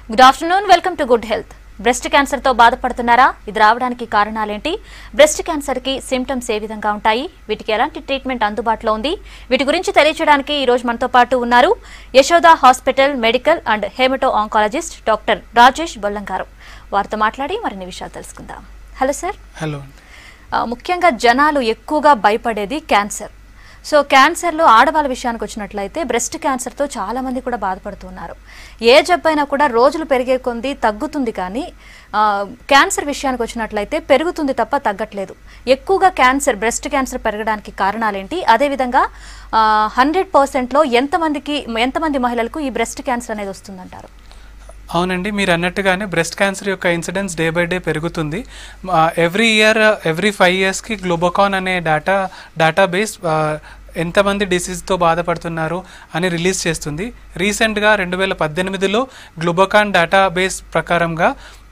Good afternoon welcome to good health breast cancer తో బాధపడుతున్నారా ఇది రావడానికి కారణాలేంటి బ్రెస్ట్ క్యాన్సర్ కి సిమ్టమ్స్ ఏ విధంగా ఉంటాయి వీటికి ఎలాంటి ట్రీట్మెంట్ అందుబాటులో ఉంది వీటి గురించి తెలియచేయడానికి ఈ రోజు మనతో పాటు ఉన్నారు Yashoda hospital medical and hemato oncologist doctor Rajesh Bollam garu వారితో మాట్లాడి మరిన్ని విషయాలు తెలుసుకుందాం హలో సార్ హలో ఆ, ముఖ్యంగా జనాలు ఎక్కువగా భయపడేది క్యాన్సర్ సో క్యాన్సర్లో ఆడవాళ్ళ విషయానికి వచ్చినట్లయితే బ్రెస్ట్ క్యాన్సర్తో చాలా మంది కూడా బాధపడుతున్నారు ఏ జబ్బైనా కూడా రోజులు పెరిగే కొంది తగ్గుతుంది కానీ ఆ, క్యాన్సర్ విషయానికి వచ్చినట్లయితే పెరుగుతుంది తప్ప తగ్గట్లేదు ఎక్కువగా క్యాన్సర్ బ్రెస్ట్ క్యాన్సర్ పెరగడానికి కారణాలేంటి అదేవిధంగా హండ్రెడ్ పర్సెంట్లో ఎంతమందికి ఎంతమంది మహిళలకు ఈ బ్రెస్ట్ క్యాన్సర్ అనేది వస్తుందంటారు అవునండి మీరు అన్నట్టుగానే బ్రెస్ట్ క్యాన్సర్ యొక్క ఇన్సిడెన్స్ డే బై డే పెరుగుతుంది ఎవ్రీ ఇయర్ ఎవ్రీ ఫైవ్ ఇయర్స్కి గ్లోబోకాన్ అనే డేటా డేటాబేస్ ఎంతమంది డిసీజ్తో బాధపడుతున్నారు అని రిలీజ్ చేస్తుంది రీసెంట్గా రెండు వేల పద్దెనిమిదిలో గ్లోబోకాన్ డేటాబేస్ ప్రకారంగా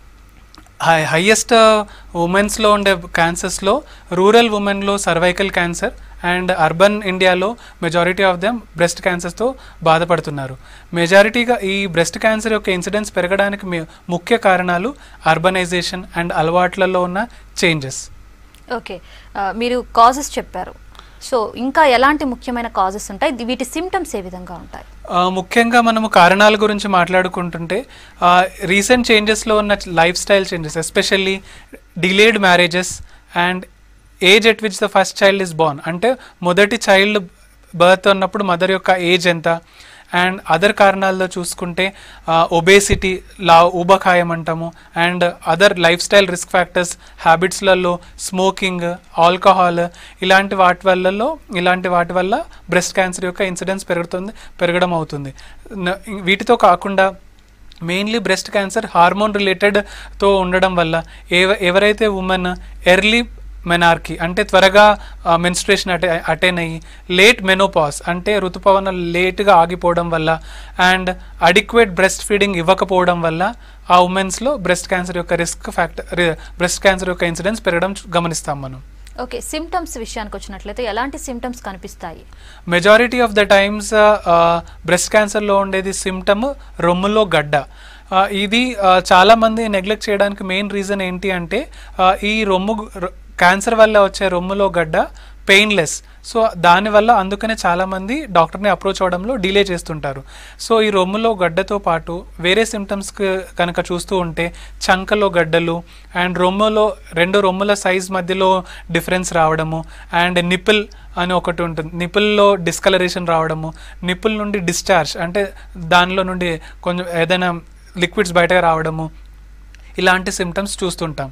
హై హయ్యెస్ట్ ఉమెన్స్లో ఉండే క్యాన్సర్స్లో రూరల్ ఉమెన్లో సర్వైకల్ క్యాన్సర్ అండ్ అర్బన్ ఇండియాలో మెజారిటీ ఆఫ్ దెమ్ బ్రెస్ట్ క్యాన్సర్స్తో బాధపడుతున్నారు మెజారిటీగా ఈ బ్రెస్ట్ క్యాన్సర్ యొక్క ఇన్సిడెన్స్ పెరగడానికి మే- ముఖ్య కారణాలు అర్బనైజేషన్ అండ్ అలవాట్లలో ఉన్న చేంజెస్ ఓకే ఆ, మీరు కాజెస్ చెప్పారు సో ఇంకా ఎలాంటి ముఖ్యమైన కాజెస్ ఉంటాయి వీటి సిమ్టమ్స్ ఏ విధంగా ఉంటాయి ఆ, ముఖ్యంగా మనము కారణాల గురించి మాట్లాడుకుంటుంటే రీసెంట్ చేంజెస్లో ఉన్న lifestyle changes especially delayed marriages and age at which the first child is born అంటే మొదటి చైల్డ్ బర్త్ ఉన్నప్పుడు మదర్ యొక్క ఏజ్ ఎంత అండ్ అదర్ కారణాల్లో చూసుకుంటే ఒబేసిటీ లా ఊబకాయం అంటాము and other lifestyle risk factors హ్యాబిట్స్లలో స్మోకింగ్ ఆల్కహాల్ ఇలాంటి వాటి వల్లలో ఇలాంటి వాటి వల్ల బ్రెస్ట్ క్యాన్సర్ యొక్క ఇన్సిడెన్స్ పెరుగుతుంది పెరగడం అవుతుంది న- వీటితో కాకుండా మెయిన్లీ బ్రెస్ట్ క్యాన్సర్ హార్మోన్ రిలేటెడ్తో ఉండడం వల్ల ఎవ ఎవరైతే ఉమెన్ ఎర్లీ మెనార్కీ అంటే త్వరగా మెన్స్ట్రేషన్ అటే అటైన్ అయ్యి లేట్ మెనోపాస్ అంటే ఋతుపవన లేట్గా ఆగిపోవడం వల్ల అండ్ అడిక్వేట్ బ్రెస్ట్ ఫీడింగ్ ఇవ్వకపోవడం వల్ల ఆ ఉమెన్స్లో బ్రెస్ట్ క్యాన్సర్ యొక్క రిస్క్ ఫ్యాక్టర్ బ్రెస్ట్ క్యాన్సర్ యొక్క ఇన్సిడెన్స్ పెరగడం చూ- గమనిస్తాం మనం ఓకే సిమ్టమ్స్ విషయానికి వచ్చినట్లయితే ఎలాంటి సిమ్టమ్స్ కనిపిస్తాయి majority of the times breast క్యాన్సర్లో ఉండేది సిమ్టమ్ రొమ్ములో గడ్డ ఆ, ఇది ఆ, చాలా మంది నెగ్లెక్ట్ చేయడానికి మెయిన్ రీజన్ ఏంటి అంటే ఆ, ఈ రొమ్ము క్యాన్సర్ వల్ల వచ్చే రొమ్ములో గడ్డ పెయిన్లెస్ సో దానివల్ల అందుకనే చాలామంది డాక్టర్ని అప్రోచ్ అవ్వడంలో డిలే చేస్తుంటారు సో ఈ రొమ్ములో గడ్డతో పాటు వేరే సిమ్టమ్స్ కనుక చూస్తూ ఉంటే చంకలో గడ్డలు అండ్ రొమ్ములో రెండు రొమ్ముల సైజ్ మధ్యలో డిఫరెన్స్ రావడము అండ్ నిపిల్ అని ఒకటి ఉంటుంది నిపుల్లో డిస్కలరేషన్ రావడము నిపుల్ నుండి డిశ్చార్జ్ అంటే దానిలో నుండి కొంచెం ఏదైనా లిక్విడ్స్ బయటకు రావడము ఇలాంటి సిమ్టమ్స్ చూస్తుంటాం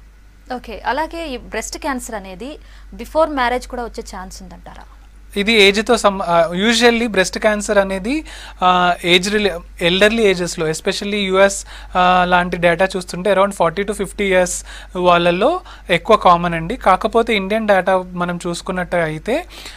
ఓకే అలాగే ఈ బ్రెస్ట్ క్యాన్సర్ అనేది బిఫోర్ మ్యారేజ్ కూడా వచ్చే ఛాన్స్ ఉందంటారా ఇది ఏజ్తో సమ్ యూజువల్లీ బ్రెస్ట్ క్యాన్సర్ అనేది ఏజ్ రిలే ఎల్డర్లీ ఏజెస్లో ఎస్పెషల్లీ యుఎస్ లాంటి డేటా చూస్తుంటే around forty to fifty years వాళ్ళల్లో ఎక్కువ కామన్ అండి కాకపోతే ఇండియన్ డేటా మనం చూసుకున్నట్టు అయితే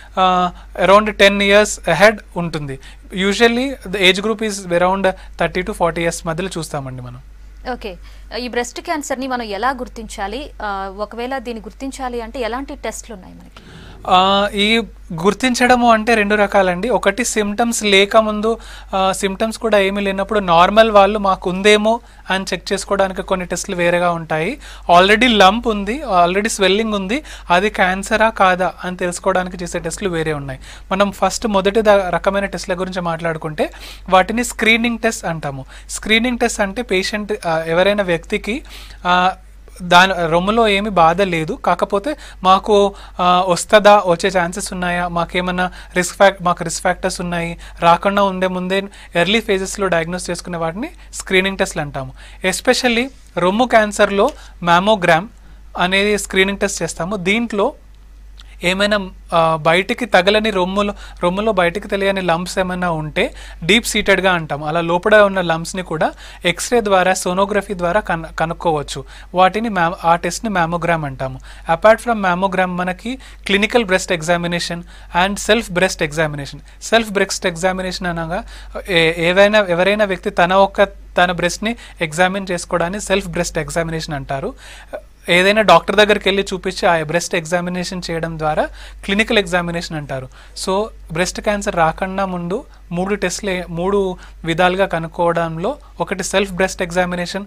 అరౌండ్ టెన్ ఇయర్స్ అహెడ్ ఉంటుంది usually the age group is around thirty to forty years మధ్యలో చూస్తామండి మనం ఓకే ఈ బ్రెస్ట్ క్యాన్సర్ని మనం ఎలా గుర్తించాలి ఆ, ఒకవేళ దీన్ని గుర్తించాలి అంటే ఎలాంటి టెస్ట్లు ఉన్నాయి మనకి ఆ, ఈ గుర్తించడము అంటే రెండు రకాలండి ఒకటి సిమ్టమ్స్ లేకముందు సిమ్టమ్స్ కూడా ఏమీ లేనప్పుడు నార్మల్ వాళ్ళు మాకు ఉందేమో అని చెక్ చేసుకోవడానికి కొన్ని టెస్ట్లు వేరేగా ఉంటాయి ఆల్రెడీ లంప్ ఉంది ఆల్రెడీ స్వెల్లింగ్ ఉంది అది క్యాన్సరా కాదా అని తెలుసుకోవడానికి చేసే టెస్ట్లు వేరే ఉన్నాయి మనం ఫస్ట్ మొదటి ద- రకమైన టెస్ట్ల గురించి మాట్లాడుకుంటే వాటిని స్క్రీనింగ్ టెస్ట్ అంటాము స్క్రీనింగ్ టెస్ట్ అంటే పేషెంట్ ఎవరైనా వ్యక్తికి ఆ, దాని రొమ్ములో ఏమి బాధ లేదు కాకపోతే మాకు ఆ, వస్తుందా వచ్చే ఛాన్సెస్ ఉన్నాయా మాకేమన్నా రిస్క్ ఫ్యాక్ మాకు రిస్క్ ఫ్యాక్టర్స్ ఉన్నాయి రాకుండా ఉండే ముందే ఎర్లీ ఫేజెస్లో డయాగ్నోస్ చేసుకునే వాటిని స్క్రీనింగ్ టెస్ట్లు అంటాము ఎస్పెషల్లీ రొమ్ము క్యాన్సర్లో మ్యామోగ్రామ్ అనేది స్క్రీనింగ్ టెస్ట్ చేస్తాము దీంట్లో ఏమైనా ఆ, బయటికి తగలని రొమ్ములో రొమ్ములో బయటికి తెలియని లంప్స్ ఏమైనా ఉంటే డీప్ సీటెడ్గా అంటాం అలా లోపల ఉన్న లంప్స్ని కూడా ఎక్స్రే ద్వారా సోనోగ్రఫీ ద్వారా కన్ కనుక్కోవచ్చు వాటిని మ్యా ఆ టెస్ట్ని మ్యామోగ్రామ్ అంటాము అపార్ట్ ఫ్రమ్ మ్యామోగ్రామ్ మనకి clinical breast examination and self breast examination self breast examination అనగా ఏ- ఏవైనా ఎవరైనా వ్యక్తి తన ఒక్క తన బ్రెస్ట్ని ఎగ్జామిన్ చేసుకోవడాన్ని సెల్ఫ్ బ్రెస్ట్ ఎగ్జామినేషన్ అంటారు ఏదైనా డాక్టర్ దగ్గరికి వెళ్ళి చూపించి ఆ బ్రెస్ట్ ఎగ్జామినేషన్ చేయడం ద్వారా క్లినికల్ ఎగ్జామినేషన్ అంటారు సో బ్రెస్ట్ క్యాన్సర్ రాకుండా ముందు మూడు టెస్ట్లు ఏ- మూడు విధాలుగా కనుక్కోవడంలో ఒకటి సెల్ఫ్ బ్రెస్ట్ ఎగ్జామినేషన్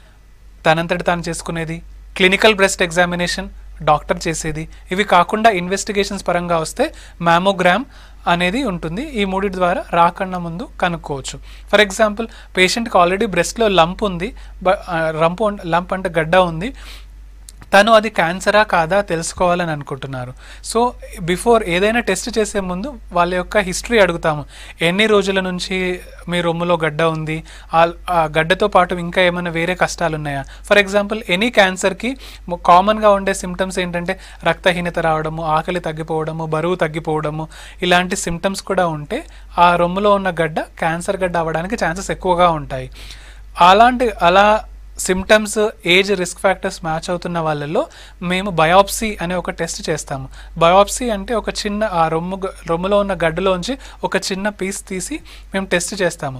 తనంతటి తాను చేసుకునేది క్లినికల్ బ్రెస్ట్ ఎగ్జామినేషన్ డాక్టర్ చేసేది ఇవి కాకుండా ఇన్వెస్టిగేషన్స్ పరంగా వస్తే మ్యామోగ్రామ్ అనేది ఉంటుంది ఈ మూడిటి ద్వారా రాకుండా ముందు కనుక్కోవచ్చు ఫర్ ఎగ్జాంపుల్ పేషెంట్కి ఆల్రెడీ బ్రెస్ట్లో లంప్ ఉంది బ- ఆ, రంపు లంప్ అంటే గడ్డ ఉంది తను అది క్యాన్సరా కాదా తెలుసుకోవాలని అనుకుంటున్నారు సో బిఫోర్ ఏదైనా టెస్ట్ చేసే ముందు వాళ్ళ యొక్క హిస్టరీ అడుగుతాము ఎన్ని రోజుల నుంచి మీ రొమ్ములో గడ్డ ఉంది ఆ- ఆ గడ్డతో పాటు ఇంకా ఏమైనా వేరే కష్టాలు ఉన్నాయా ఫర్ ఎగ్జాంపుల్ ఎనీ క్యాన్సర్కి కామన్గా ఉండే సిమ్టమ్స్ ఏంటంటే రక్తహీనత రావడము ఆకలి తగ్గిపోవడము బరువు తగ్గిపోవడము ఇలాంటి సిమ్టమ్స్ కూడా ఉంటే ఆ రొమ్ములో ఉన్న గడ్డ క్యాన్సర్ గడ్డ అవ్వడానికి ఛాన్సెస్ ఎక్కువగా ఉంటాయి అలాంటి అలా symptoms age risk factors match అవుతున్న వాళ్ళల్లో మేము బయాప్సీ అనే ఒక టెస్ట్ చేస్తాము బయాప్సీ అంటే ఒక చిన్న ఆ రొమ్ము గ- రొమ్ములో ఉన్న గడ్డలోంచి ఒక చిన్న పీస్ తీసి మేము టెస్ట్ చేస్తాము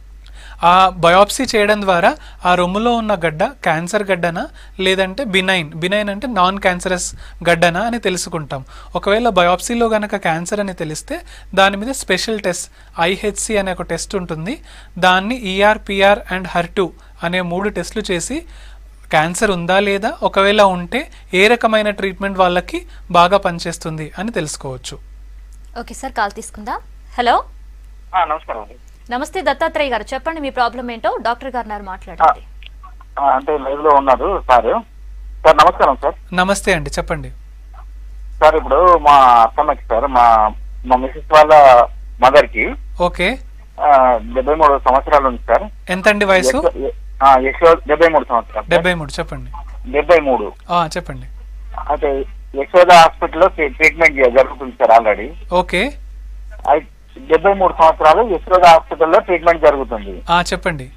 ఆ బయాప్సీ చేయడం ద్వారా ఆ రొమ్ములో ఉన్న గడ్డ క్యాన్సర్ గడ్డనా లేదంటే బినైన్ బినైన్ అంటే నాన్ క్యాన్సరస్ గడ్డనా అని తెలుసుకుంటాం ఒకవేళ బయాప్సీలో గనక క్యాన్సర్ అని తెలిస్తే దాని మీద స్పెషల్ టెస్ట్ ఐహెచ్సి అనే ఒక టెస్ట్ ఉంటుంది దాన్ని ER PR and HER two అనే మూడు టెస్టులు చేసి క్యాన్సర్ ఉందా లేదా ఒకవేళ ఉంటే ఏ రకమైన ట్రీట్మెంట్ వాళ్ళకి బాగా పనిచేస్తుంది అని తెలుసుకోవచ్చు ఓకే సార్ కాల్ తీసుకుందాం హలో ఆ, నమస్కారం అండి నమస్తే దత్తాత్రేయ గారు చెప్పండి మీ ప్రాబ్లం ఏంటో డాక్టర్ గారు ఉన్నారు మాట్లాడండి ఆ, అంటే లైవ్ లో ఉన్నారు సార్ సార్ నమస్కారం సార్ నమస్తే అండి చెప్పండి సార్ ఇప్పుడు మా అత్తమ్మకి సార్ మా మా మిసెస్ వాళ్ళ మదర్ కి ఓకే ఆ, డెబ్బై మూడు సంవత్సరాలు ఉంది సార్ ఎంతండి వయసు యశో- ఆ, యశో డెబ్బై మూడు సంవత్సరాలు సార్. డెబ్బై మూడు చెప్పండి డెబ్బై మూడు ఆ, చెప్పండి అయితే యశోద హాస్పిటల్లో ట్రీ- ట్రీట్మెంట్ చే- జరుగుతుంది సార్ ఆల్రెడీ ఓకే అయి- డెబ్బై మూడు సంవత్సరాలు యశోద హాస్పిటల్లో ట్రీట్మెంట్ జరుగుతుంది ఆ, చెప్పండి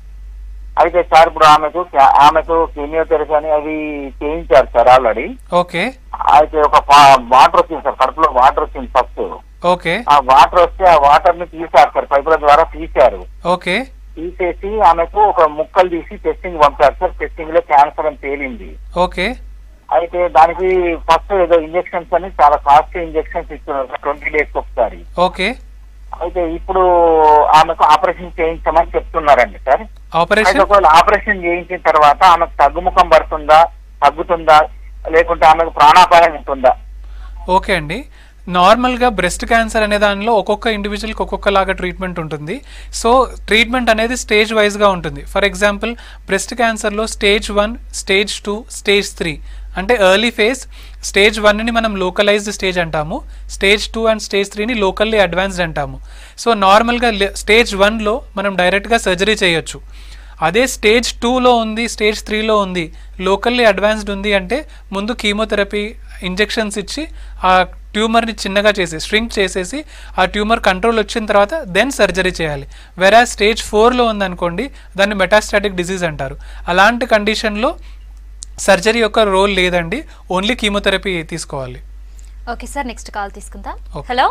అయితే సార్ ఇప్పుడు ఆమెకు క్యా- ఆమెకు కీమియోథెరపీ అని అవి చేయించారు సార్ ఆల్రెడీ ఓకే అయితే ఒక వాటర్ వచ్చింది సార్ కడుపులో వాటర్ వచ్చింది ఫస్ట్ ఓకే ఆ వాటర్ వస్తే ఆ వాటర్ ని తీశారు సార్ పైపుల ద్వారా తీశారు ఓకే తీసేసి ఆమెకు ఒక ముక్కలు తీసి టెస్టింగ్ పంపారు సార్ టెస్టింగ్ లో క్యాన్సర్ అని తేలింది ఓకే అయితే దానికి ఫస్ట్ ఏదో ఇంజెక్షన్స్ అని చాలా కాస్ట్లీ ఇంజెక్షన్స్ ఇస్తున్నారు ట్వంటీ డేస్ ఒకసారి ఓకే అయితే ఇప్పుడు ఆమెకు ఆపరేషన్ చేయించమని చెప్తున్నారండి సార్ అయితే ఆపరేషన్ ఒకవేళ ఆపరేషన్ చేయించిన తర్వాత ఆమెకు తగ్గుముఖం పడుతుందా తగ్గుతుందా లేకుంటే ఆమెకు ప్రాణాపాయం ఉంటుందా ఓకే అండి నార్మల్గా బ్రెస్ట్ క్యాన్సర్ అనే దానిలో ఒక్కొక్క ఇండివిజువల్కి ఒక్కొక్కలాగా ట్రీట్మెంట్ ఉంటుంది సో ట్రీట్మెంట్ అనేది స్టేజ్ వైజ్గా ఉంటుంది ఫర్ ఎగ్జాంపుల్ బ్రెస్ట్ క్యాన్సర్లో stage one stage two stage three అంటే ఎర్లీ ఫేజ్ స్టేజ్ వన్ని మనం లోకలైజ్డ్ స్టేజ్ అంటాము స్టేజ్ టూ అండ్ స్టేజ్ త్రీని లోకల్లీ అడ్వాన్స్డ్ అంటాము సో నార్మల్గా స్టేజ్ వన్లో మనం డైరెక్ట్గా సర్జరీ చేయొచ్చు అదే స్టేజ్ టూలో ఉంది స్టేజ్ త్రీలో ఉంది లోకల్లీ అడ్వాన్స్డ్ ఉంది అంటే ముందు కీమోథెరపీ ఇంజెక్షన్స్ ఇచ్చి ఆ ట్యూమర్ని చిన్నగా చేసి స్ట్రింక్ చేసేసి ఆ ట్యూమర్ కంట్రోల్ వచ్చిన తర్వాత దెన్ సర్జరీ చేయాలి వెరా స్టేజ్ ఫోర్లో ఉందనుకోండి దాన్ని మెటాస్టాటిక్ డిసీజ్ అంటారు అలాంటి కండిషన్లో సర్జరీ యొక్క రోల్ లేదండి ఓన్లీ కీమోథెరపీ తీసుకోవాలి ఓకే సార్ నెక్స్ట్ కాల్ తీసుకుందాం Okay. Hello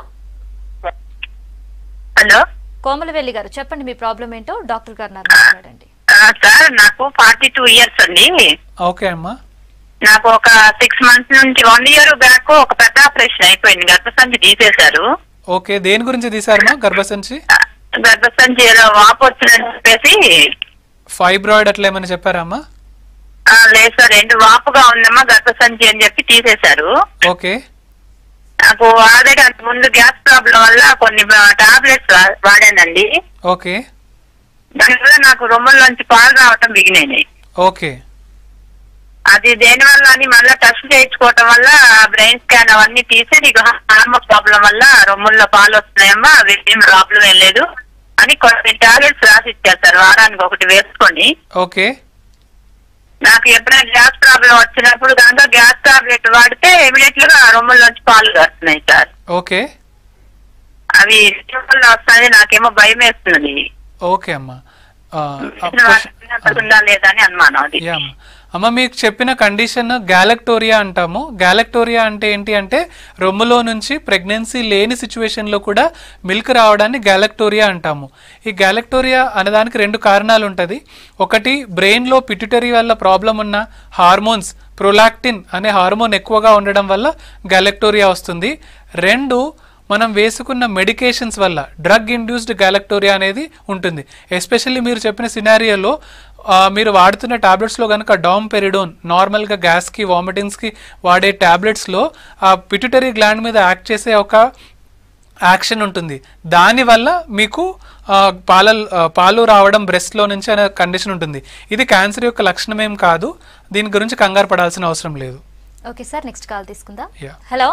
hello Komalavalli garu చెప్పండి మీ ప్రాబ్లం ఏంటో డాక్టర్ గారు ఉన్నారు మాట్లాడండి ఆ, సార్ నాకు ఫార్టీ టూ ఇయర్స్ అండి ఓకే అమ్మా నాకు ఒక సిక్స్ మంత్స్ నుంచి వన్ ఇయర్ బ్యాక్ ఒక పెద్ద ఆపరేషన్ అయిపోయింది గర్భసంచి తీసేశారు ఓకే దేని గురించి తీసారమ్మా గర్భసంచి ఆ, గర్భసంచి ఏదో వాపు వచ్చిందని చెప్పేసి ఫైబ్రాయిడ్ అట్లా ఏమైనా చెప్పారా అమ్మా ఆ, లేదు సార్ రెండు వాపుగా ఉందమ్మా గర్భసంచి అని చెప్పి తీసేశారు ఓకే నాకు ఆల్రెడీ అంత ముందు గ్యాస్ ప్రాబ్లం వల్ల కొన్ని టాబ్లెట్స్ వాడానండి ఓకే దానివల్ల నాకు రొమ్ముల్లోంచి పాలు రావటం బిగినాయి ఓకే అది దేని వల్ల అని మళ్ళీ టెస్ట్ చేయించుకోవటం వల్ల బ్రెయిన్ స్కాన్ అవన్నీ తీసి నీకు హార్మోన్ ప్రాబ్లం వల్ల రొమ్ముల్లో పాలు వస్తున్నాయమ్మా అవి ఏం ప్రాబ్లం ఏం లేదు అని కొన్ని టాబ్లెట్స్ రాసి ఇచ్చారు సార్ వారానికి ఒకటి వేసుకొని ఓకే నాకు ఎప్పుడైనా గ్యాస్ ప్రాబ్లం వచ్చినప్పుడు కనుక గ్యాస్ టాబ్లెట్ వాడితే ఇమీడియట్ గా రొమ్ముల్లోంచి పాలు వస్తున్నాయి సార్ ఓకే అవి వల్ల వస్తాయని నాకేమో భయం వేస్తున్నది ఓకే అమ్మా ఆ, ఆ, క్వశ్చన్- ఉందా లేదా అని అనుమానం అది యా అమ్మ. అమ్మ మీకు చెప్పిన కండిషన్ గ్యాలక్టోరియా అంటాము గ్యాలక్టోరియా అంటే ఏంటి అంటే రొమ్ములో నుంచి ప్రెగ్నెన్సీ లేని సిచ్యువేషన్లో కూడా మిల్క్ రావడాన్ని గ్యాలక్టోరియా అంటాము ఈ గ్యాలక్టోరియా అనేదానికి రెండు కారణాలు ఉంటుంది ఒకటి బ్రెయిన్లో పిట్యూటరీ వల్ల ప్రాబ్లం ఉన్న హార్మోన్స్ ప్రొలాక్టిన్ అనే హార్మోన్ ఎక్కువగా ఉండడం వల్ల గ్యాలెక్టోరియా వస్తుంది రెండు మనం వేసుకున్న మెడికేషన్స్ వల్ల డ్రగ్ ఇండ్యూస్డ్ గ్యాలెక్టోరియా అనేది ఉంటుంది ఎస్పెషల్లీ మీరు చెప్పిన సినారియోలో మీరు వాడుతున్న టాబ్లెట్స్లో కనుక డామ్ పెరిడోన్ నార్మల్గా గ్యాస్కి వామిటింగ్స్కి వాడే టాబ్లెట్స్లో ఆ పిట్యూటరీ గ్లాండ్ మీద యాక్ట్ చేసే ఒక యాక్షన్ ఉంటుంది దానివల్ల మీకు ఆ, పాల ఆ, పాలు రావడం బ్రెస్ట్లో నుంచి అనే కండిషన్ ఉంటుంది ఇది క్యాన్సర్ యొక్క లక్షణం ఏం కాదు దీని గురించి కంగారు పడాల్సిన అవసరం లేదు ఓకే సార్ నెక్స్ట్ కాల్ తీసుకుందాం Yeah. Hello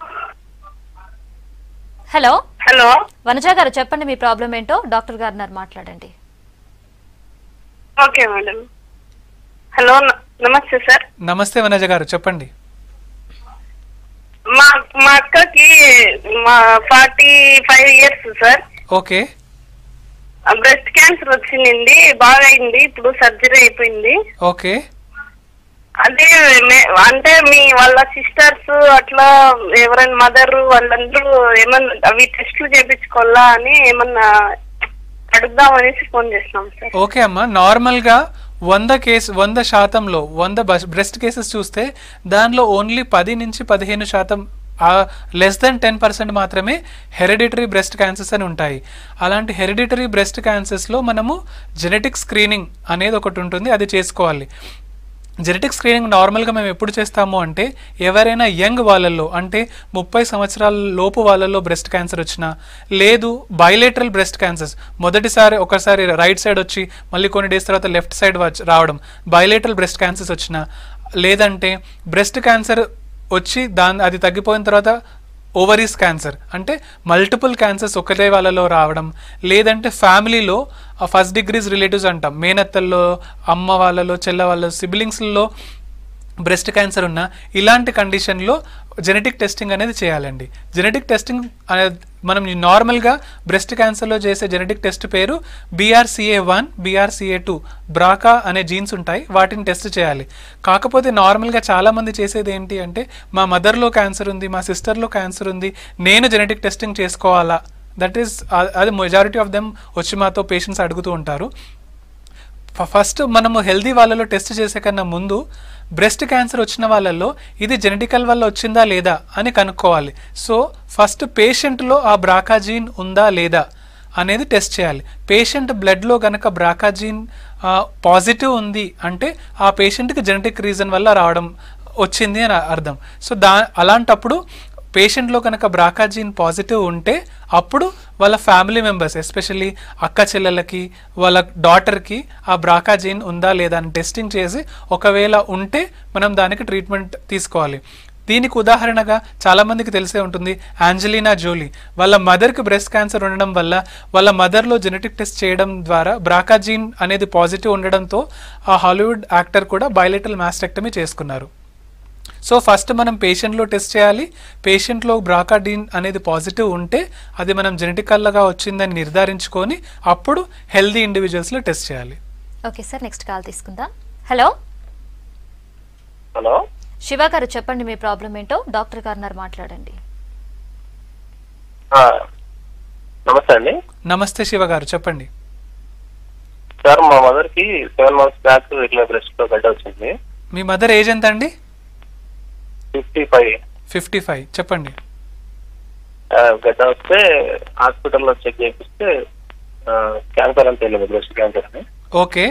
hello hello Vanaja garu చెప్పండి మీ ప్రాబ్లం ఏంటో డాక్టర్ గారు ఉన్నారు మాట్లాడండి ఓకే మేడం హలో న- నమస్తే సార్ నమస్తే వనజ గారు చెప్పండి మా మా అక్కకి మా forty five years sir okay breast cancer వచ్చింది బాగా అయింది ఇప్పుడు సర్జరీ అయిపోయింది ఓకే అదే మే- అంటే మీ వాళ్ళ సిస్టర్స్ అట్లా ఎవరైనా మదర్ వాళ్ళందరూ ఏమన్నా అవి టెస్ట్లు చేయించుకోవాలా అని ఏమన్నా అడుగుదాం అనేసి ఫోన్ చేసినాం సార్ ఓకే అమ్మా నార్మల్గా వంద కేసు వంద శాతంలో వంద బ్రెస్ట్ కేసెస్ చూస్తే దానిలో ఓన్లీ పది నుంచి పదిహేను శాతం లెస్ దెన్ టెన్ పర్సెంట్ మాత్రమే హెరిడిటరీ బ్రెస్ట్ క్యాన్సర్స్ అని ఉంటాయి అలాంటి హెరిడిటరీ బ్రెస్ట్ క్యాన్సర్స్లో మనము జెనెటిక్ స్క్రీనింగ్ అనేది ఒకటి ఉంటుంది అది చేసుకోవాలి జెనెటిక్ స్క్రీనింగ్ నార్మల్గా మేము ఎప్పుడు చేస్తాము అంటే ఎవరైనా యంగ్ వాళ్ళల్లో అంటే ముప్పై సంవత్సరాల లోపు వాళ్ళల్లో బ్రెస్ట్ క్యాన్సర్ వచ్చినా లేదు బైలేటరల్ బ్రెస్ట్ క్యాన్సర్స్ మొదటిసారి ఒకసారి రైట్ సైడ్ వచ్చి మళ్ళీ కొన్ని డేస్ తర్వాత లెఫ్ట్ సైడ్ వచ్చి రావడం బైలేటరల్ బ్రెస్ట్ క్యాన్సర్స్ వచ్చినా లేదంటే బ్రెస్ట్ క్యాన్సర్ వచ్చి దాని అది తగ్గిపోయిన తర్వాత ఓవరీస్ క్యాన్సర్ అంటే మల్టిపుల్ క్యాన్సర్స్ ఒకటే వాళ్ళలో రావడం లేదంటే ఫ్యామిలీలో ఫస్ట్ డిగ్రీస్ రిలేటివ్స్ అంటాం మేనత్తల్లో అమ్మ వాళ్ళలో చెల్ల వాళ్ళ సిబ్లింగ్స్లో బ్రెస్ట్ క్యాన్సర్ ఉన్న ఇలాంటి కండిషన్లో జెనెటిక్ టెస్టింగ్ అనేది చేయాలండి జెనెటిక్ టెస్టింగ్ అనేది మనం నార్మల్గా బ్రెస్ట్ క్యాన్సర్లో చేసే జెనెటిక్ టెస్ట్ పేరు BRCA one BRCA two BRCA అనే జీన్స్ ఉంటాయి వాటిని టెస్ట్ చేయాలి కాకపోతే నార్మల్గా చాలామంది చేసేది ఏంటి అంటే మా మదర్లో క్యాన్సర్ ఉంది మా సిస్టర్లో క్యాన్సర్ ఉంది నేను జెనెటిక్ టెస్టింగ్ చేసుకోవాలా దట్ ఈస్ అది మెజారిటీ ఆఫ్ దెమ్ వచ్చి మాతో పేషెంట్స్ అడుగుతూ ఉంటారు ఫ- ఫస్ట్ మనము హెల్దీ వాళ్ళలో టెస్ట్ చేసే కన్నా ముందు బ్రెస్ట్ క్యాన్సర్ వచ్చిన వాళ్ళల్లో ఇది జెనెటికల్ వల్ల వచ్చిందా లేదా అని కనుక్కోవాలి సో ఫస్ట్ పేషెంట్లో ఆ బ్రాకా జీన్ ఉందా లేదా అనేది టెస్ట్ చేయాలి పేషెంట్ బ్లడ్లో గనక బ్రాకా జీన్ పాజిటివ్ ఉంది అంటే ఆ పేషెంట్కి జెనెటిక్ రీజన్ వల్ల రావడం వచ్చింది అని అర్థం సో దా అలాంటప్పుడు పేషెంట్లో కనుక బ్రాకా జీన్ పాజిటివ్ ఉంటే అప్పుడు వాళ్ళ ఫ్యామిలీ మెంబర్స్ ఎస్పెషల్లీ అక్క చెల్లెలకి వాళ్ళ డాటర్కి ఆ బ్రాకా జీన్ ఉందా లేదా అని టెస్టింగ్ చేసి ఒకవేళ ఉంటే మనం దానికి ట్రీట్మెంట్ తీసుకోవాలి దీనికి ఉదాహరణగా చాలామందికి తెలిసే ఉంటుంది ఆంజలీనా జోలీ వాళ్ళ మదర్కి బ్రెస్ట్ క్యాన్సర్ ఉండడం వల్ల వాళ్ళ మదర్లో జెనెటిక్ టెస్ట్ చేయడం ద్వారా బ్రాకా జీన్ అనేది పాజిటివ్ ఉండడంతో ఆ హాలీవుడ్ యాక్టర్ కూడా బయోలెటల్ మాస్టెక్టమీ చేసుకున్నారు సో ఫస్ట్ మనం పేషెంట్లో టెస్ట్ చేయాలి పేషెంట్లో బ్రాకాడీన్ అనేది పాజిటివ్ ఉంటే అది మనం జెనెటికల్గా వచ్చిందని నిర్ధారించుకొని అప్పుడు హెల్దీ ఇండివిజువల్స్లో టెస్ట్ చేయాలి ఓకే సార్ నెక్స్ట్ కాల్ తీసుకుందాం హలో హలో శివ గారు చెప్పండి మీ ప్రాబ్లం ఏంటో డాక్టర్ గారు ఉన్నారు మాట్లాడండి ఆ, నమస్తే అండి నమస్తే శివ గారు చెప్పండి సార్ మా మదర్ కి సెవెన్ మంత్స్ బ్యాక్ ఇట్లా బ్రెస్ట్ లో గడ్డ వచ్చింది మీ మదర్ ఏజ్ ఎంత అండి ఫిఫ్టీ ఫైవ్ ఫిఫ్టీ ఫైవ్ చెప్పండి గడ్డ వస్తే హాస్పిటల్లో చెక్ చేపిస్తే క్యాన్సర్ అని తెలియదు బ్రెస్ట్ క్యాన్సర్ అని ఓకే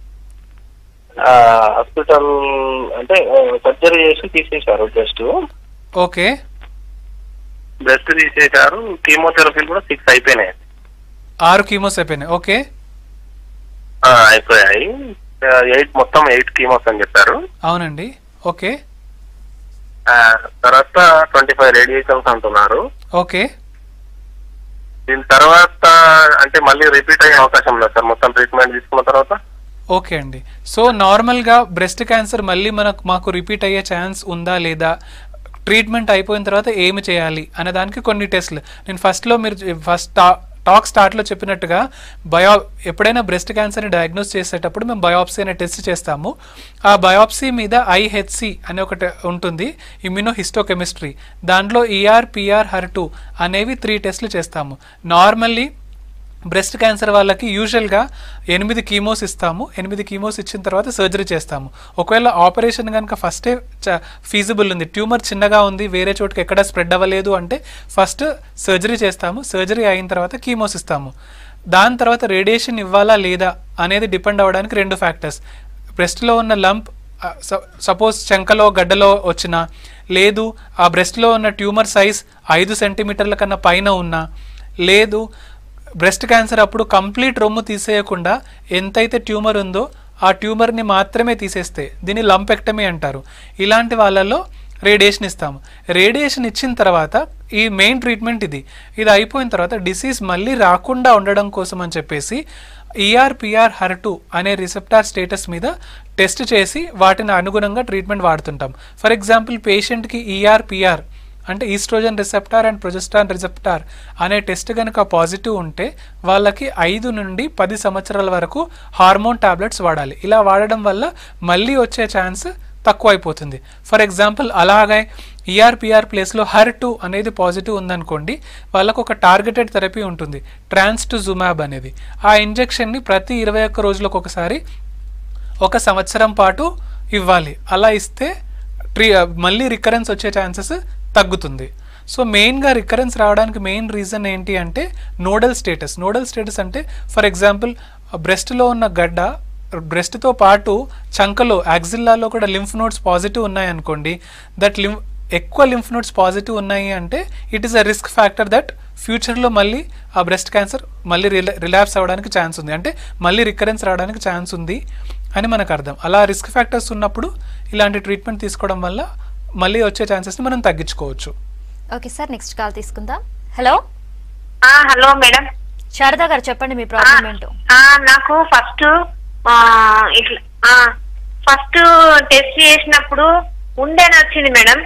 హాస్పిటల్ అంటే సర్జరీ చేసి తీసేశారు బ్రెస్ట్ ఓకే బ్రెస్ట్ తీసేశారు కీమోథెరపీలు కూడా సిక్స్ అయిపోయినాయి ఆరు కీమోస్ అయిపోయినాయి ఓకే ఆ, అయిపోయాయి ఎయిట్ మొత్తం ఎయిట్ కీమోస్ అని చెప్పారు అవునండి ఓకే ఆ, తర్వాత ట్వంటీ ఫైవ్ రేడియేషన్స్ అంటున్నారు ఓకే దీని తర్వాత అంటే మళ్ళీ రిపీట్ అయ్యే అవకాశం లేదు సార్ మొత్తం ట్రీట్మెంట్ తీసుకున్న తర్వాత ఓకే అండి సో నార్మల్గా బ్రెస్ట్ క్యాన్సర్ మళ్ళీ మనకు మాకు రిపీట్ అయ్యే ఛాన్స్ ఉందా లేదా ట్రీట్మెంట్ అయిపోయిన తర్వాత ఏమి చేయాలి అనే దానికి కొన్ని టెస్ట్లు నేను ఫస్ట్లో మీరు ఫస్ట్ టాక్ స్టార్ట్లో చెప్పినట్టుగా బయో ఎప్పుడైనా బ్రెస్ట్ క్యాన్సర్ని డయాగ్నోస్ చేసేటప్పుడు మేము బయోప్సీ అనే టెస్ట్ చేస్తాము ఆ బయోప్సీ మీద ఐహెచ్సి అనే ఒకటి ఉంటుంది ఇమ్యూనో హిస్టోకెమిస్ట్రీ దాంట్లో ఈఆర్ పిఆర్ హర్ టూ అనేవి త్రీ టెస్ట్లు చేస్తాము నార్మల్లీ బ్రెస్ట్ క్యాన్సర్ వాళ్ళకి యూజువల్గా ఎనిమిది కీమోస్ ఇస్తాము ఎనిమిది కీమోస్ ఇచ్చిన తర్వాత సర్జరీ చేస్తాము ఒకవేళ ఆపరేషన్ కనుక ఫస్టే ఫీజిబుల్ ఉంది ట్యూమర్ చిన్నగా ఉంది వేరే చోటుకి ఎక్కడ స్ప్రెడ్ అవ్వలేదు అంటే ఫస్ట్ సర్జరీ చేస్తాము సర్జరీ అయిన తర్వాత కీమోస్ ఇస్తాము దాని తర్వాత రేడియేషన్ ఇవ్వాలా లేదా అనేది డిపెండ్ అవ్వడానికి రెండు ఫ్యాక్టర్స్ బ్రెస్ట్లో ఉన్న లంప్ సపోజ్ చెంకలో గడ్డలో వచ్చినా లేదు ఆ బ్రెస్ట్లో ఉన్న ట్యూమర్ సైజ్ ఐదు సెంటీమీటర్ల కన్నా పైన ఉన్నా లేదు బ్రెస్ట్ క్యాన్సర్ అప్పుడు కంప్లీట్ రొమ్ము తీసేయకుండా ఎంతైతే ట్యూమర్ ఉందో ఆ ట్యూమర్ని మాత్రమే తీసేస్తే దీన్ని లంపెక్టమీ అంటారు ఇలాంటి వాళ్ళలో రేడియేషన్ ఇస్తాము రేడియేషన్ ఇచ్చిన తర్వాత ఈ మెయిన్ ట్రీట్మెంట్ ఇది ఇది అయిపోయిన తర్వాత డిసీజ్ మళ్ళీ రాకుండా ఉండడం కోసం అని చెప్పేసి ఈఆర్పిఆర్ హర్ టూ అనే రిసెప్టార్ స్టేటస్ మీద టెస్ట్ చేసి వాటిని అనుగుణంగా ట్రీట్మెంట్ వాడుతుంటాం ఫర్ ఎగ్జాంపుల్ పేషెంట్కి ఈఆర్పిఆర్ అంటే estrogen receptor and progesterone receptor అనే టెస్ట్ కనుక పాజిటివ్ ఉంటే వాళ్ళకి ఐదు నుండి పది సంవత్సరాల వరకు హార్మోన్ టాబ్లెట్స్ వాడాలి ఇలా వాడడం వల్ల మళ్ళీ వచ్చే ఛాన్స్ తక్కువ అయిపోతుంది ఫర్ ఎగ్జాంపుల్ అలాగే ఈఆర్పిఆర్ ప్లేస్లో హర్ టూ అనేది పాజిటివ్ ఉందనుకోండి వాళ్ళకు ఒక టార్గెటెడ్ థెరపీ ఉంటుంది ట్రాన్స్ టు జుమాబ్ అనేది ఆ ఇంజెక్షన్ని ప్రతి ఇరవై ఒక్క రోజులకు ఒకసారి ఒక సంవత్సరం పాటు ఇవ్వాలి అలా ఇస్తే ట్రీ మళ్ళీ రికరెన్స్ వచ్చే ఛాన్సెస్ తగ్గుతుంది సో మెయిన్గా రికరెన్స్ రావడానికి మెయిన్ రీజన్ ఏంటి అంటే నోడల్ స్టేటస్ నోడల్ స్టేటస్ అంటే ఫర్ ఎగ్జాంపుల్ బ్రెస్ట్లో ఉన్న గడ్డ బ్రెస్ట్తో పాటు చంకలో యాక్సిల్లాలో కూడా లింఫ్ నోట్స్ పాజిటివ్ ఉన్నాయనుకోండి దట్ లింఫ్ ఎక్కువ లింఫ్ నోట్స్ పాజిటివ్ ఉన్నాయి అంటే it is a risk factor that ఫ్యూచర్లో మళ్ళీ ఆ బ్రెస్ట్ క్యాన్సర్ మళ్ళీ రిలా రిలాప్స్ అవ్వడానికి ఛాన్స్ ఉంది అంటే మళ్ళీ రికరెన్స్ రావడానికి ఛాన్స్ ఉంది అని మనకు అర్థం అలా రిస్క్ ఫ్యాక్టర్స్ ఉన్నప్పుడు ఇలాంటి ట్రీట్మెంట్ తీసుకోవడం వల్ల మళ్ళీ వచ్చే ఛాన్సెస్ని మనం తగ్గించుకోవచ్చు ఓకే సార్ నెక్స్ట్ కాల్ తీసుకుందాం హలో ఆ, హలో మేడం శారదా గారు చెప్పండి మీ ప్రాబ్లం ఏంటో ఆ, నాకు ఫస్ట్ ఇట్లా ఫస్ట్ టెస్ట్ చేసినప్పుడు ఉండేని వచ్చింది మేడం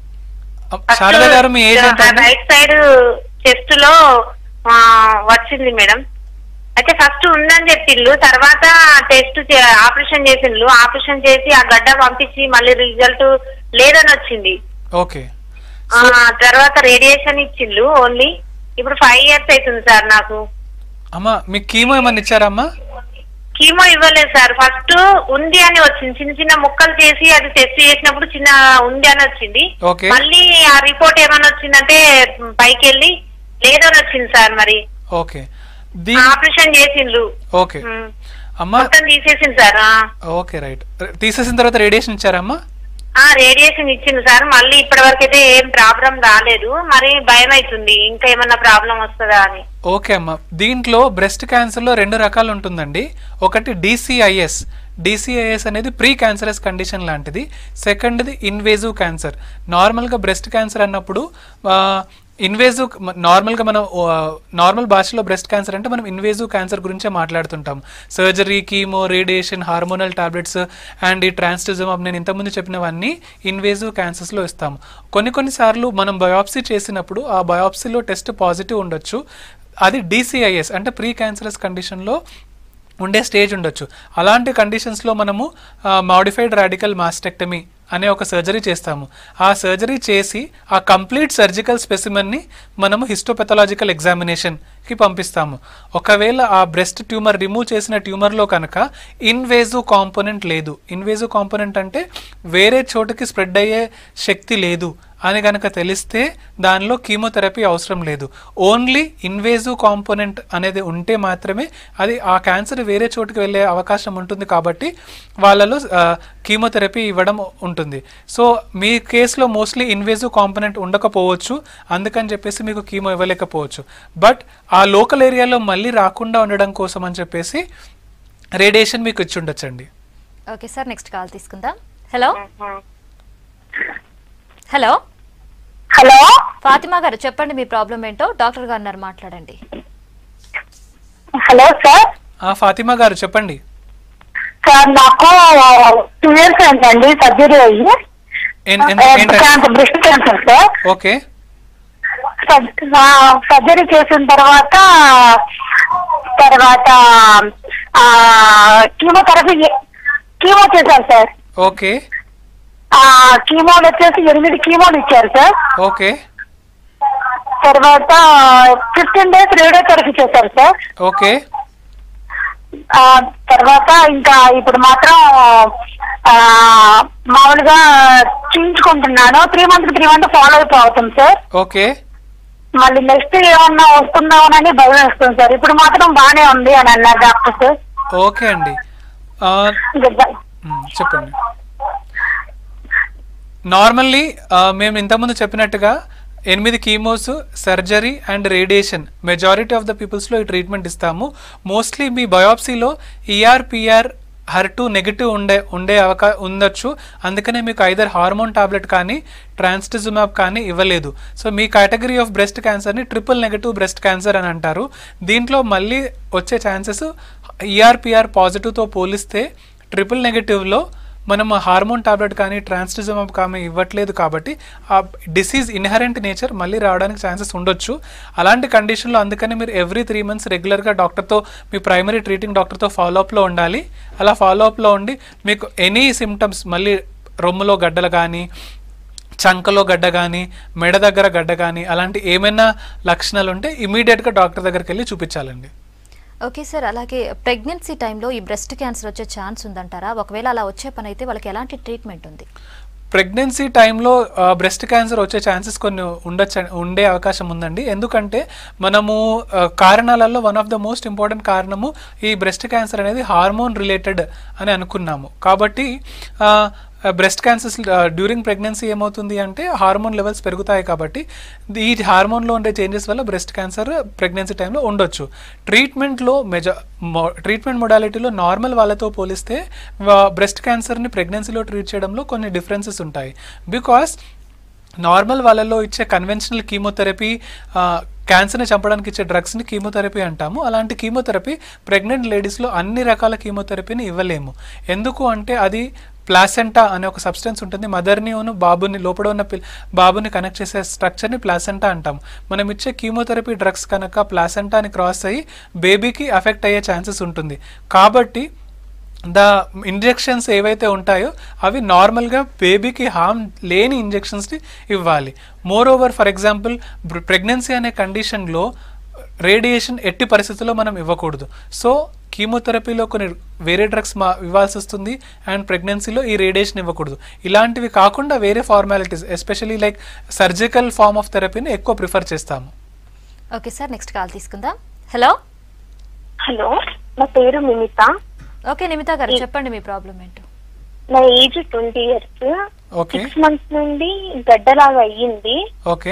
శారద గారు మీ ఏజ్ ఎంత అండి రైట్ సైడ్ చెస్ట్ లో ఆ, వచ్చింది మేడం అయితే ఫస్ట్ ఉందని చెప్పిండ్రు తర్వాత టెస్ట్ ఆపరేషన్ చేసిండ్రు ఆపరేషన్ చేసి ఆ గడ్డ పంపించి మళ్ళీ రిజల్ట్ లేదని వచ్చింది ఓకే ఆ తర్వాత రేడియేషన్ ఇచ్చిండ్రు ఓన్లీ ఇప్పుడు ఫైవ్ ఇయర్స్ అవుతుంది సార్ నాకు అమ్మా మీకు కీమో ఏమన్నా ఇచ్చారమ్మా కీమో ఇవ్వలేదు సార్ ఫస్ట్ ఉంది అని వచ్చింది చిన్న చిన్న ముక్కలు చేసి అది టెస్ట్ చేసినప్పుడు చిన్న ఉంది అని వచ్చింది ఓకే మళ్ళీ ఆ రిపోర్ట్ ఏమని వచ్చిందంటే పైకి వెళ్ళి లేదని వచ్చింది సార్ మరి ఓకే దీ ఆపరేషన్ చేసిండ్రు ఓకే ఉమ్. అమ్మా మొత్తం తీసేసింది సార్ ఆ. ఓకే రైట్ తీసేసిన తర్వాత రేడియేషన్ ఇచ్చారమ్మా ఆ రేడియేషన్ ఇచ్చింది సార్ మళ్ళీ ఇప్పటి వరకు అయితే ఏం ప్రాబ్లం రాలేదు మరి భయం అవుతుంది ఇంకా ఏమన్నా ప్రాబ్లం వస్తుందా అని ఓకే అమ్మా దీంట్లో బ్రెస్ట్ క్యాన్సర్లో రెండు రకాలు ఉంటుందండి ఒకటి డిసిఐఎస్ డిసిఐఎస్ అనేది ప్రీ క్యాన్సరస్ కండిషన్ లాంటిది సెకండ్ది ఇన్వేజివ్ క్యాన్సర్ నార్మల్గా బ్రెస్ట్ క్యాన్సర్ అన్నప్పుడు ఇన్వేజివ్ నార్మల్గా మనం నార్మల్ భాషలో బ్రెస్ట్ క్యాన్సర్ అంటే మనం ఇన్వేజివ్ క్యాన్సర్ గురించే మాట్లాడుతుంటాం surgery chemo radiation hormonal tablets and ఈ ట్రాన్స్టిజమ్ నేను ఇంతకుముందు చెప్పినవన్నీ ఇన్వేజివ్ క్యాన్సర్స్లో ఇస్తాము కొన్ని కొన్నిసార్లు మనం బయాప్సీ చేసినప్పుడు ఆ బయాప్సీలో టెస్ట్ పాజిటివ్ ఉండొచ్చు అది డిసిఐఎస్ అంటే ప్రీ క్యాన్సరస్ కండిషన్లో ఉండే స్టేజ్ ఉండొచ్చు అలాంటి కండిషన్స్లో మనము మాడిఫైడ్ రాడికల్ మాస్టెక్టమీ అనే ఒక సర్జరీ చేస్తాము ఆ సర్జరీ చేసి ఆ కంప్లీట్ సర్జికల్ స్పెసిమెన్ని మనము హిస్టోపెథలాజికల్ ఎగ్జామినేషన్కి పంపిస్తాము ఒకవేళ ఆ బ్రెస్ట్ ట్యూమర్ రిమూవ్ చేసిన ట్యూమర్లో కనుక ఇన్వేజివ్ కాంపోనెంట్ లేదు ఇన్వేజివ్ కాంపోనెంట్ అంటే వేరే చోటుకి స్ప్రెడ్ అయ్యే శక్తి లేదు అని కనుక తెలిస్తే దానిలో కీమోథెరపీ అవసరం లేదు ఓన్లీ ఇన్వేజివ్ కాంపోనెంట్ అనేది ఉంటే మాత్రమే అది ఆ క్యాన్సర్ వేరే చోటుకి వెళ్ళే అవకాశం ఉంటుంది కాబట్టి వాళ్ళలో కీమోథెరపీ ఇవ్వడం ఉంటుంది సో మీ కేసులో మోస్ట్లీ ఇన్వేజివ్ కాంపోనెంట్ ఉండకపోవచ్చు అందుకని చెప్పేసి మీకు కీమో ఇవ్వలేకపోవచ్చు బట్ ఆ లోకల్ ఏరియాలో మళ్ళీ రాకుండా ఉండడం కోసం అని చెప్పేసి రేడియేషన్ మీకు ఇచ్చి ఉండొచ్చండి ఓకే సార్ నెక్స్ట్ కాల్ తీసుకుందాం hello hello hello Fatima garu చెప్పండి మీ ప్రాబ్లం ఏంటో డాక్టర్ గారు ఉన్నారు మాట్లాడండి హలో సార్ ఆ, ఫాతిమా గారు చెప్పండి సార్ నాకు టూ ఇయర్స్ అయిందండి సర్జరీ అయ్యి ఏం- ఏం- ఏంటండి cancer breast cancer sir okay surgery చేసిన తర్వాత తర్వాత కీమోథెరపీ కీమో చేశారు సార్ ఓకే ఆ కీమోలు వచ్చేసి ఎనిమిది కీమోలు ఇచ్చారు సార్ ఓకే తర్వాత ఫిఫ్టీన్ డేస్ రేడియోథెరపీ చేశారు సార్ ఓకే ఆ, తర్వాత ఇంకా ఇప్పుడు మాత్రం ఆ, మామూలుగా చూయించుకుంటున్నాను three month three month follow అయిపో అవుతుంది సార్ ఓకే మళ్ళీ నెక్స్ట్ ఏమన్నా వస్తుందామోనని భయం వేస్తుంది సార్ ఇప్పుడు మాత్రం బాగానే ఉంది అని అన్నారు డాక్టర్ సార్ ఓకే అండి ఆ, ఇంకా బ- మ్, చెప్పండి నార్మల్లీ మేము ఇంతకుముందు చెప్పినట్టుగా ఎనిమిది chemos surgery and radiation majority of the పీపుల్స్లో ఈ ట్రీట్మెంట్ ఇస్తాము మోస్ట్లీ మీ బయోప్సీలో ఈఆర్పిఆర్ హర్ టు నెగిటివ్ ఉండే ఉండే అవకా ఉండొచ్చు అందుకనే మీకు ఐదర్ హార్మోన్ టాబ్లెట్ కానీ ట్రాన్స్టిజుమాబ్ కానీ ఇవ్వలేదు సో మీ కేటగిరీ ఆఫ్ బ్రెస్ట్ క్యాన్సర్ని ట్రిపుల్ నెగిటివ్ బ్రెస్ట్ క్యాన్సర్ అని అంటారు దీంట్లో మళ్ళీ వచ్చే ఛాన్సెస్ ఈఆర్పిఆర్ పాజిటివ్తో పోలిస్తే ట్రిపుల్ నెగిటివ్లో మనం హార్మోన్ టాబ్లెట్ కానీ ట్రాన్స్టిజమాబ్ కానీ ఇవ్వట్లేదు కాబట్టి ఆ డిసీజ్ ఇన్హరెంట్ నేచర్ మళ్ళీ రావడానికి ఛాన్సెస్ ఉండొచ్చు అలాంటి కండిషన్లో అందుకని మీరు ఎవ్రీ త్రీ మంత్స్ రెగ్యులర్గా డాక్టర్తో మీ ప్రైమరీ ట్రీటింగ్ డాక్టర్తో ఫాలోఅప్లో ఉండాలి అలా ఫాలోఅప్లో ఉండి మీకు ఎనీ సిమ్టమ్స్ మళ్ళీ రొమ్ములో గడ్డలు కానీ చంకలో గడ్డ కానీ మెడ దగ్గర గడ్డ కానీ అలాంటి ఏమైనా లక్షణాలు ఉంటే ఇమీడియట్గా డాక్టర్ దగ్గరికి వెళ్ళి చూపించాలండి ఓకే సార్ అలాగే ప్రెగ్నెన్సీ టైంలో ఈ బ్రెస్ట్ క్యాన్సర్ వచ్చే ఛాన్స్ ఉందంటారా ఒకవేళ అలా వచ్చే పని అయితే వాళ్ళకి ఎలాంటి ట్రీట్మెంట్ ఉంది ప్రెగ్నెన్సీ టైంలో బ్రెస్ట్ క్యాన్సర్ వచ్చే ఛాన్సెస్ కొన్ని ఉండొచ్చు ఉండే అవకాశం ఉందండి ఎందుకంటే మనము ఆ, కారణాలలో one of the most important కారణము ఈ బ్రెస్ట్ క్యాన్సర్ అనేది హార్మోన్ రిలేటెడ్ అని అనుకున్నాము కాబట్టి బ్రెస్ట్ క్యాన్సర్స్ డ్యూరింగ్ ప్రెగ్నెన్సీ ఏమవుతుంది అంటే హార్మోన్ లెవెల్స్ పెరుగుతాయి కాబట్టి ఈ హార్మోన్లో ఉండే చేంజెస్ వల్ల బ్రెస్ట్ క్యాన్సర్ ప్రెగ్నెన్సీ టైంలో ఉండొచ్చు ట్రీట్మెంట్లో మెజ ట్రీట్మెంట్ మొడాలిటీలో నార్మల్ వాళ్ళతో పోలిస్తే బ్రెస్ట్ క్యాన్సర్ని ప్రెగ్నెన్సీలో ట్రీట్ చేయడంలో కొన్ని డిఫరెన్సెస్ ఉంటాయి బికాస్ నార్మల్ వాళ్ళలో ఇచ్చే కన్వెన్షనల్ కీమోథెరపీ క్యాన్సర్ని చంపడానికి ఇచ్చే డ్రగ్స్ని కీమోథెరపీ అంటాము అలాంటి కీమోథెరపీ ప్రెగ్నెంట్ లేడీస్లో అన్ని రకాల కీమోథెరపీని ఇవ్వలేము ఎందుకు అంటే అది ప్లాసెంటా అనే ఒక సబ్స్టెన్స్ ఉంటుంది మదర్ని ఉను బాబుని లోపల ఉన్న పిల్ బాబుని కనెక్ట్ చేసే స్ట్రక్చర్ని ప్లాసెంటా అంటాం మనం ఇచ్చే కీమోథెరపీ డ్రగ్స్ కనుక ప్లాసెంటాని క్రాస్ అయ్యి బేబీకి అఫెక్ట్ అయ్యే ఛాన్సెస్ ఉంటుంది కాబట్టి ద ఇంజెక్షన్స్ ఏవైతే ఉంటాయో అవి నార్మల్గా బేబీకి హామ్ లేని ఇంజెక్షన్స్ని ఇవ్వాలి moreover for example pregnancy అనే కండిషన్లో రేడియేషన్ ఎట్టి పరిస్థితుల్లో మనం ఇవ్వకూడదు సో కీమోథెరపీలో కొన్ని వేరే డ్రగ్స్ మా ఇవ్వాల్సి వస్తుంది అండ్ ప్రెగ్నెన్సీలో ఈ రేడియేషన్ ఇవ్వకూడదు ఇలాంటివి కాకుండా వేరే formalities especially like surgical form of థెరపీని ఎక్కువ ప్రిఫర్ చేస్తాము ఓకే సార్ నెక్స్ట్ కాల్ తీసుకుందాం హలో హలో నా పేరు మిమిత ఓకే నిమిత గారు చెప్పండి మీ ప్రాబ్లం ఏంటో నా age twenty years okay six months నుండి గడ్డలాగా అయ్యింది ఓకే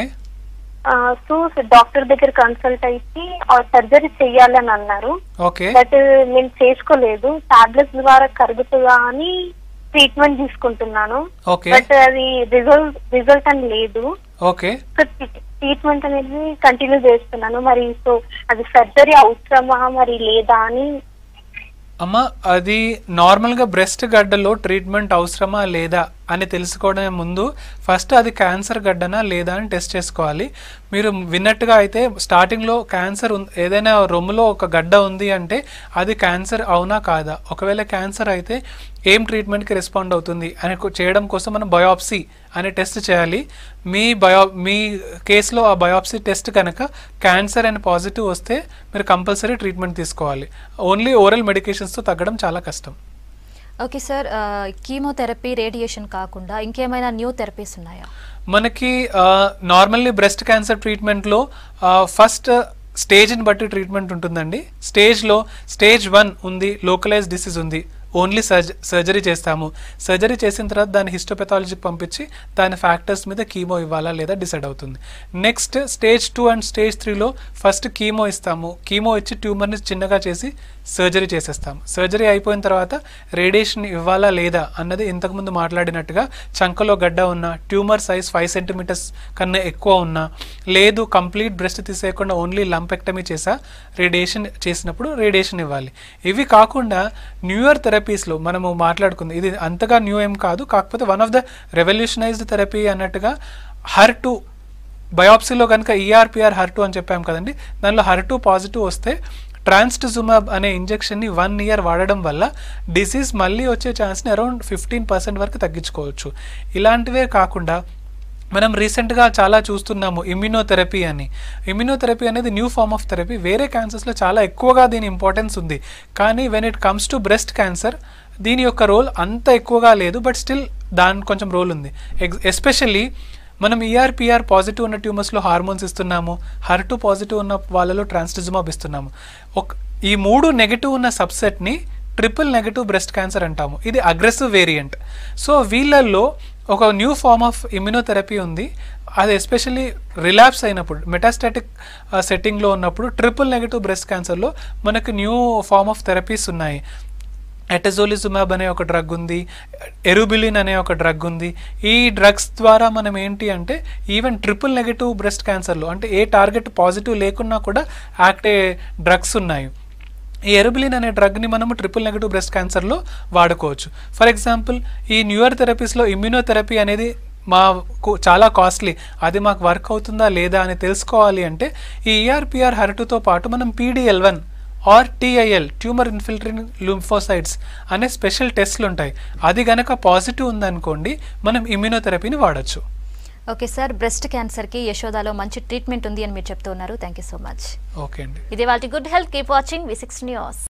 సో డాక్టర్ దగ్గర కన్సల్ట్ అయితే సర్జరీ చెయ్యాలని అన్నారు ఓకే బట్ నేను చేసుకోలేదు టాబ్లెట్స్ ద్వారా కరుగుతుందా అని ట్రీట్మెంట్ తీసుకుంటున్నాను ఓకే బట్ అది రిజల్ట్ రిజల్ట్ అని లేదు ఓకే సో ట్రీట్మెంట్ అనేది కంటిన్యూ చేస్తున్నాను మరి సో అది సర్జరీ అవసరమా మరి లేదా అని అమ్మ అది నార్మల్గా బ్రెస్ట్ గడ్డలో ట్రీట్మెంట్ అవసరమా లేదా అని తెలుసుకోవడమే ముందు ఫస్ట్ అది క్యాన్సర్ గడ్డనా లేదా అని టెస్ట్ చేసుకోవాలి మీరు విన్నట్టుగా అయితే స్టార్టింగ్లో క్యాన్సర్ ఉం- ఏదైనా రొమ్ములో ఒక గడ్డ ఉంది అంటే అది క్యాన్సర్ అవునా కాదా ఒకవేళ క్యాన్సర్ అయితే ఏం ట్రీట్మెంట్కి రెస్పాండ్ అవుతుంది అని కో- చేయడం కోసం మనం బయాప్సీ అనే టెస్ట్ చేయాలి మీ బయో మీ కేసులో ఆ బయాప్సీ టెస్ట్ కనుక క్యాన్సర్ అని పాజిటివ్ వస్తే మీరు కంపల్సరీ ట్రీట్మెంట్ తీసుకోవాలి ఓన్లీ ఓరల్ మెడికేషన్స్తో తగ్గడం చాలా కష్టం ఓకే సార్ కీమోథెరపీ రేడియేషన్ కాకుండా ఇంకేమైనా న్యూ థెరపీస్ ఉన్నాయా మనకి నార్మల్లీ బ్రెస్ట్ క్యాన్సర్ ట్రీట్మెంట్లో ఫస్ట్ స్టేజ్ని బట్టి ట్రీట్మెంట్ ఉంటుందండి స్టేజ్లో స్టేజ్ వన్ ఉంది లోకలైజ్ డిసీజ్ ఉంది ఓన్లీ సర్జ సర్జరీ చేస్తాము సర్జరీ చేసిన తర్వాత దాన్ని హిస్టోపెథాలజీకి పంపించి దాని ఫ్యాక్టర్స్ మీద కీమో ఇవ్వాలా లేదా డిసైడ్ అవుతుంది next stage two and stage త్రీలో ఫస్ట్ కీమో ఇస్తాము కీమో ఇచ్చి ట్యూమర్ని చిన్నగా చేసి సర్జరీ చేసేస్తాము సర్జరీ అయిపోయిన తర్వాత రేడియేషన్ ఇవ్వాలా లేదా అన్నది ఇంతకుముందు మాట్లాడినట్టుగా చంకలో గడ్డ ఉన్న ట్యూమర్ సైజ్ ఫైవ్ సెంటీమీటర్స్ కన్నా ఎక్కువ ఉన్నా లేదు కంప్లీట్ బ్రెస్ట్ తీసేయకుండా ఓన్లీ లంపెక్టమీ చేసా రేడియేషన్ చేసినప్పుడు రేడియేషన్ ఇవ్వాలి ఇవి కాకుండా న్యూయర్ థెరపీస్లో మనము మాట్లాడుకుంది ఇది అంతగా న్యూ ఏం కాదు కాకపోతే one of the revolutionized therapy అన్నట్టుగా హర్ టు బయాప్సీలో కనుక ఈఆర్పిఆర్ హర్ టూ అని చెప్పాం కదండి దానిలో హర్ టూ పాజిటివ్ వస్తే ట్రాన్స్టిజుమాబ్ అనే ఇంజెక్షన్ని వన్ ఇయర్ వాడడం వల్ల డిసీజ్ మళ్ళీ వచ్చే ఛాన్స్ని అరౌండ్ ఫిఫ్టీన్ పర్సెంట్ వరకు తగ్గించుకోవచ్చు ఇలాంటివే కాకుండా మనం రీసెంట్గా చాలా చూస్తున్నాము ఇమ్యూనోథెరపీ అని ఇమ్యూనోథెరపీ అనేది న్యూ ఫార్మ్ ఆఫ్ థెరపీ వేరే క్యాన్సర్స్లో చాలా ఎక్కువగా దీని ఇంపార్టెన్స్ ఉంది కానీ when it comes to breast cancer దీని యొక్క రోల్ అంత ఎక్కువగా లేదు బట్ స్టిల్ దాని కొంచెం రోల్ ఉంది ఎస్పెషల్లీ మనం ఈఆర్పిఆర్ పాజిటివ్ ఉన్న ట్యూమర్స్లో హార్మోన్స్ ఇస్తున్నాము హర్ టూ పాజిటివ్ ఉన్న వాళ్ళలో ట్రాన్స్టిజమాబ్ ఇస్తున్నాము ఒక ఈ మూడు నెగిటివ్ ఉన్న సబ్సెట్ని ట్రిపుల్ నెగటివ్ బ్రెస్ట్ క్యాన్సర్ అంటాము ఇది అగ్రెసివ్ వేరియంట్ సో వీళ్ళల్లో ఒక న్యూ ఫార్మ్ ఆఫ్ ఇమ్యునోథెరపీ ఉంది అది ఎస్పెషల్లీ రిలాప్స్ అయినప్పుడు మెటాస్టాటిక్ సెట్టింగ్లో ఉన్నప్పుడు ట్రిపుల్ నెగటివ్ బ్రెస్ట్ క్యాన్సర్లో మనకు న్యూ ఫార్మ్ ఆఫ్ థెరపీస్ ఉన్నాయి ఎటజోలిజుమాబ్ అనే ఒక డ్రగ్ ఉంది ఎరుబిలిన్ అనే ఒక డ్రగ్ ఉంది ఈ డ్రగ్స్ ద్వారా మనం ఏంటి అంటే ఈవెన్ ట్రిపుల్ నెగటివ్ బ్రెస్ట్ క్యాన్సర్లో అంటే ఏ టార్గెట్ పాజిటివ్ లేకున్నా కూడా యాక్ట్ అయ్యే డ్రగ్స్ ఉన్నాయి ఈ ఎరుబిలిన్ అనే డ్రగ్ని మనము ట్రిపుల్ నెగటివ్ బ్రెస్ట్ క్యాన్సర్లో వాడుకోవచ్చు ఫర్ ఎగ్జాంపుల్ ఈ న్యూయర్ థెరపీస్లో ఇమ్యూనోథెరపీ అనేది మాకు చాలా కాస్ట్లీ అది మాకు వర్క్ అవుతుందా లేదా అని తెలుసుకోవాలి అంటే ఈ ఈఆర్పిఆర్ హర్టుతో పాటు మనం PDL one or TIL tumor infiltrating lymphocytes అనే స్పెషల్ టెస్ట్లు ఉంటాయి అది గనక పాజిటివ్ ఉందనుకోండి మనం ఇమ్యూనోథెరపీని వాడచ్చు ఓకే సార్ బ్రెస్ట్ క్యాన్సర్కి యశోదాలో మంచి ట్రీట్మెంట్ ఉంది అని మీరు చెప్తూ ఉన్నారు thank you so much okay అండి ఇది వాళ్ళ good health keep watching V six news